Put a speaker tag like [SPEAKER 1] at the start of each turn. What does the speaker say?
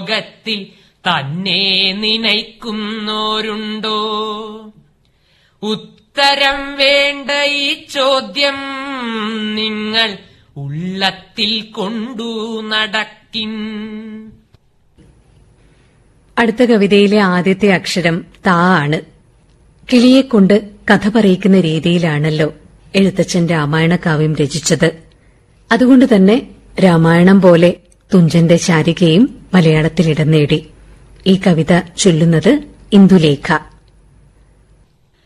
[SPEAKER 1] ലോകത്തിൽ തന്നെ നനയ്ക്കുന്നോരുണ്ടോ ഉത്തരം വേണ്ട ഈ ചോദ്യം നിങ്ങൾ ഉള്ളത്തിൽ കൊണ്ടു നടക്കിൻ
[SPEAKER 2] അടുത്ത കവിതയിലെ ആദ്യത്തെ അക്ഷരം താ ആണ് കിളിയെക്കൊണ്ട് കഥ പറയിക്കുന്ന രീതിയിലാണല്ലോ എഴുത്തച്ഛൻ രാമായണ കാവ്യം രചിച്ചത് അതുകൊണ്ട് തന്നെ രാമായണം പോലെ തുഞ്ചന്റെ ശാരികയും മലയാളത്തിൽ ഇടം നേടി ഈ കവിത ചൊല്ലുന്നത് ഇന്ദുലേഖ